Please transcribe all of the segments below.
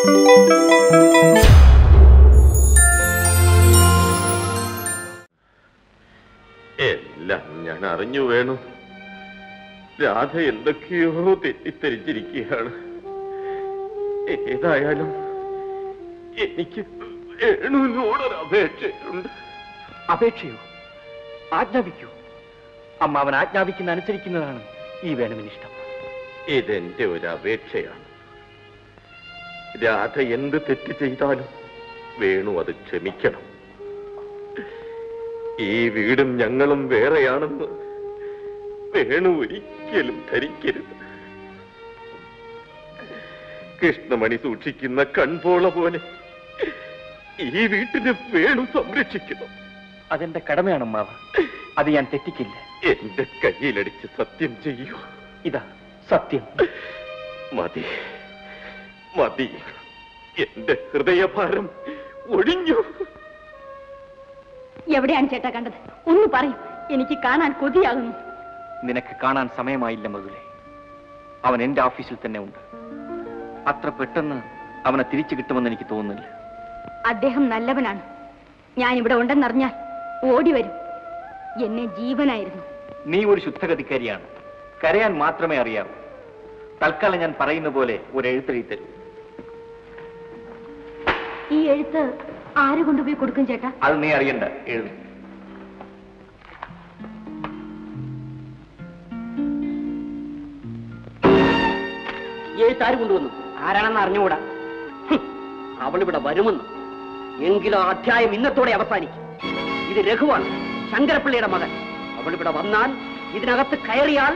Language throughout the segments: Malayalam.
എല്ലാം ഞാൻ അറിഞ്ഞു വേണു രാധ എന്തൊക്കെയോ തെറ്റിദ്ധരിച്ചിരിക്കുകയാണ് ഏതായാലും എനിക്ക് വേണുവിനോടൊരു അപേക്ഷയുണ്ട് അപേക്ഷയോ ആജ്ഞാപിക്കൂ അമ്മ അവൻ ആജ്ഞാപിക്കുന്ന അനുസരിക്കുന്നതാണ് ഈ വേണുവിനിഷ്ടം ഇതെന്റെ ഒരു അപേക്ഷയാണ് രാധ എന്ത് തെറ്റ് ചെയ്താലും വേണു അത് ക്ഷമിക്കണം ഈ വീടും ഞങ്ങളും വേറെയാണെന്ന് വേണു ഒരിക്കലും ധരിക്കരുത് കൃഷ്ണമണി സൂക്ഷിക്കുന്ന കൺപോള പോലെ ഈ വീട്ടിനെ വേണു സംരക്ഷിക്കണം അതെന്റെ കടമയാണ് അമ്മാവ അത് ഞാൻ തെറ്റിക്കില്ല എന്റെ കയ്യിലടിച്ച് സത്യം ചെയ്യൂ ഇതാ സത്യം മതി മതി എന്റെ ഹൃദയഭാരം ഒഴിഞ്ഞു എവിടെയാണ് ചേട്ടാ കണ്ടത് ഒന്ന് പറയും എനിക്ക് കാണാൻ കൊതിയാകുന്നു നിനക്ക് കാണാൻ സമയമായില്ല മധുലെ അവൻ എന്റെ ഓഫീസിൽ തന്നെ ഉണ്ട് അത്ര പെട്ടെന്ന് അവനെ തിരിച്ചു കിട്ടുമെന്ന് എനിക്ക് തോന്നുന്നില്ല അദ്ദേഹം നല്ലവനാണ് ഞാൻ ഇവിടെ ഉണ്ടെന്നറിഞ്ഞാൽ ഓടി വരും എന്നെ ജീവനായിരുന്നു നീ ഒരു ശുദ്ധഗതിക്കാരിയാണ് കരയാൻ മാത്രമേ അറിയാവൂ തൽക്കാലം ഞാൻ പറയുന്ന പോലെ ഒരു എഴുത്തെഴുതി തരൂ ഈ എഴുത്ത് ആര് കൊണ്ടുപോയി കൊടുക്കും ചേട്ടാ അത് നീ അറിയണ്ട എഴുതും എഴുത്താര് കൊണ്ടുവന്നു ആരാണെന്ന് അറിഞ്ഞുകൂടാ ഹും, അവളിവിടെ വരുമെന്ന് എങ്കിലും ആ അധ്യായം ഇന്നത്തോടെ അവസാനിക്കും ഇത് രഘുവാണ് ശങ്കരപ്പിള്ളിയുടെ മകൻ അവളിവിടെ വന്നാൽ ഇതിനകത്ത് കയറിയാൽ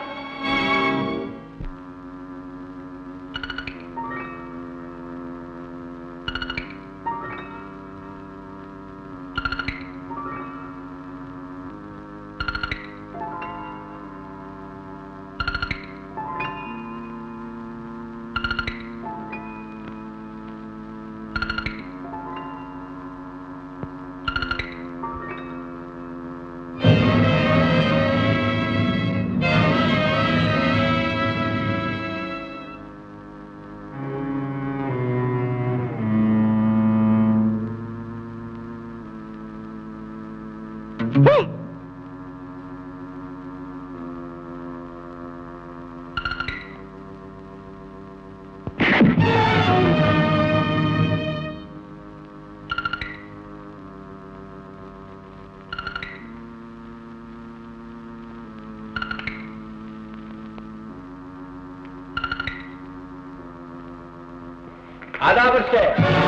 ആദാപുരുഷേ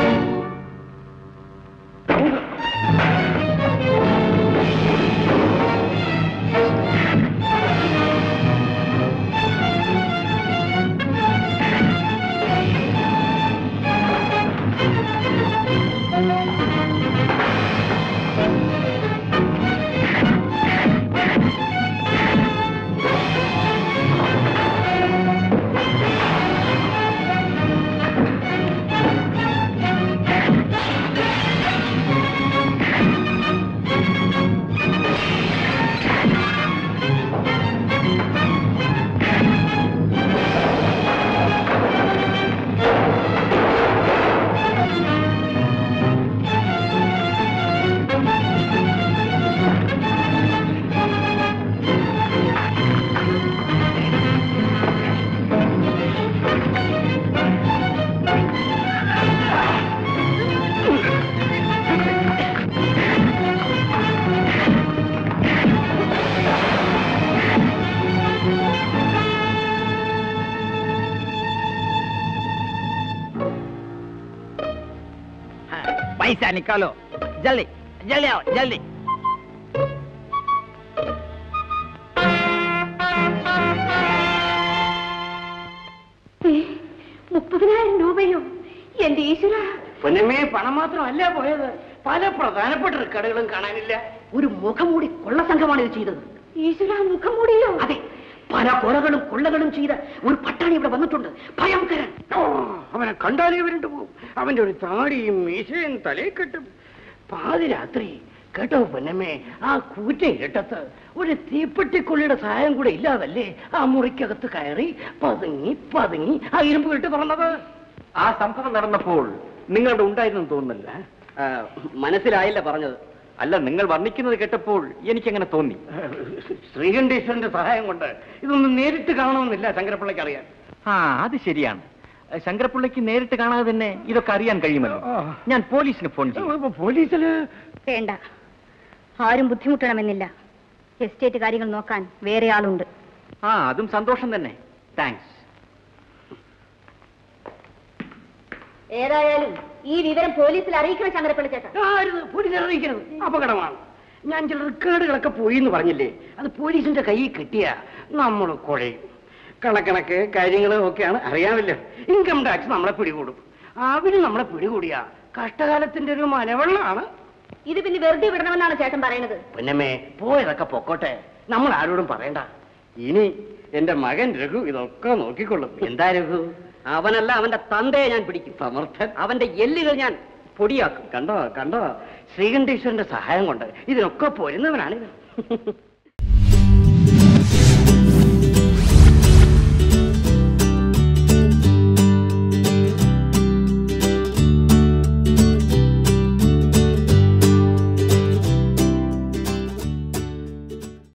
पैसा निकालो जल्दी जल्दी आओ जल्दी മുപ്പതിനായിരം രൂപയോ എന്റെ ഈശ്വര പൊന്നമ്മേ പണം മാത്രമല്ല പോയത് പല പ്രധാനപ്പെട്ട റെക്കോർഡുകളും കാണാനില്ല ഒരു മുഖംമൂടി കൊള്ള സംഘമാണ് ഇത് ചെയ്തത് ഈശ്വര മുഖം മൂടിയോ അതെ പല കൊലകളും കൊള്ളകളും ചെയ്ത ഒരു പട്ടാണി ഇവിടെ വന്നിട്ടുണ്ട് ഭയങ്കരൻ ഓ, അവനെ കണ്ടാലേ വരണ്ടു പോകും അവന്റെ ഒരു താടിയും മീശയും തലയിൽ കെട്ടും പാതിരാത്രി കേട്ടോ പൊന്നമ്മേ ആ കൂറ്റ ഇരട്ടത്ത് ഒരു തീപ്പെട്ടിക്കൊള്ളിയുടെ സഹായം കൂടെ ഇല്ലാതല്ലേ ആ മുറിക്കകത്ത് കയറി പതുങ്ങി പതുങ്ങി ആ ഇരുമ്പ് കെട്ട് തുറന്നത് ആ സംഭവം നടന്നപ്പോൾ നിങ്ങളുടെ ഉണ്ടായിരുന്നു തോന്നുന്നില്ല ആ, മനസ്സിലായില്ല പറഞ്ഞത് അല്ല നിങ്ങൾ വർണ്ണിക്കുന്നത് കേട്ടപ്പോൾ എനിക്കങ്ങനെ തോന്നി ശ്രീകണ്ഠേശ്വരന്റെ സഹായം കൊണ്ട് ഇതൊന്നും നേരിട്ട് കാണണമെന്നില്ല ശങ്കരപ്പിള്ളയ്ക്ക് അറിയാൻ ആ അത് ശരിയാണ് ശങ്കരപ്പിള്ളയ്ക്ക് നേരിട്ട് കാണാതെ തന്നെ ഇതൊക്കെ അറിയാൻ കഴിയുമല്ലോ ഞാൻ പോലീസിന് ഫോൺ ചെയ്യും പോലീസില് വേണ്ട ആരും ബുദ്ധിമുട്ടണമെന്നില്ല എസ്റ്റേറ്റ് കാര്യങ്ങൾ നോക്കാൻ വേറെ ആളുണ്ട് ആ അതും സന്തോഷം തന്നെ താങ്ക്സ് ഏതായാലും ഈ വിവരം പോലീസിൽ അറിയിക്കണം ചന്ദ്രപ്പിള്ള ചേട്ടൻ ആരുത് പോലീസ് അറിയിക്കരുത് അപകടമാണ് ഞാൻ ചില റെക്കോർഡുകളൊക്കെ പോയി എന്ന് പറഞ്ഞില്ലേ അത് പോലീസിന്റെ കയ്യിൽ കിട്ടിയ നമ്മൾ കുഴയും കണക്കണക്ക് കാര്യങ്ങളും ഒക്കെയാണ് അറിയാമല്ലോ ഇൻകം ടാക്സ് നമ്മളെ പിടികൂടും അവര് നമ്മളെ പിടികൂടിയ കഷ്ടകാലത്തിന്റെ ഒരു മലവെള്ളമാണ് ഇത് പിന്നെ വെറുതെ വിടണമെന്നാണ് ചേട്ടൻ പറയുന്നത് പിന്നമ്മേ പോയതൊക്കെ പൊക്കോട്ടെ നമ്മൾ ആരോടും പറയണ്ട ഇനി എന്റെ മകൻ രഘു ഇതൊക്കെ നോക്കിക്കൊള്ളും എന്താ രഘു അവനല്ല അവന്റെ തന്തയെ ഞാൻ പിടിക്കും സമർത്ഥൻ അവന്റെ എല്ലുകൾ ഞാൻ പൊടിയാക്കും കണ്ടോ കണ്ടോ ശ്രീകണ്ഠേശ്വരന്റെ സഹായം കൊണ്ട് ഇതിനൊക്കെ പോരുന്നവനാണ് ഇവൻ